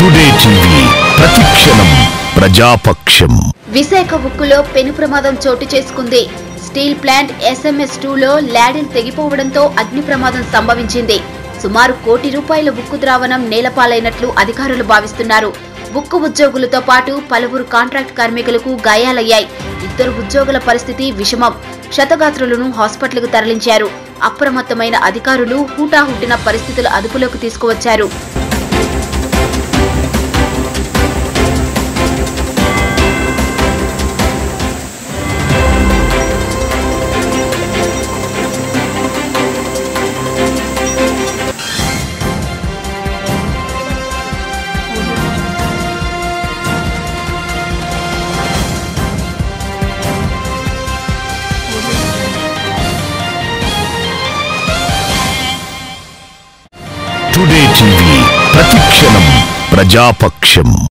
today TV ప్రతిక్షణం ప్రజాపక్షం విశాఖ ఉక్కులో పెను ప్రమాదం చోటు చేసుకుంది స్టీల్ ప్లాంట్ ఎస్ఎంఎస్ టూలో ల్యాడిల్ తెగిపోవడంతో అగ్ని ప్రమాదం సంభవించింది సుమారు కోటి రూపాయల ఉక్కు ద్రావణం నేలపాలైనట్లు అధికారులు భావిస్తున్నారు ఉక్కు ఉద్యోగులతో పాటు పలువురు కాంట్రాక్ట్ కార్మికులకు గాయాలయ్యాయి ఇద్దరు ఉద్యోగుల పరిస్థితి విషమం క్షతగాత్రులను హాస్పిటల్కు తరలించారు అప్రమత్తమైన అధికారులు హూటాహుట్టిన పరిస్థితులు అదుపులోకి తీసుకువచ్చారు టుడే టీవీ ప్రతిక్షణం ప్రజాపక్షం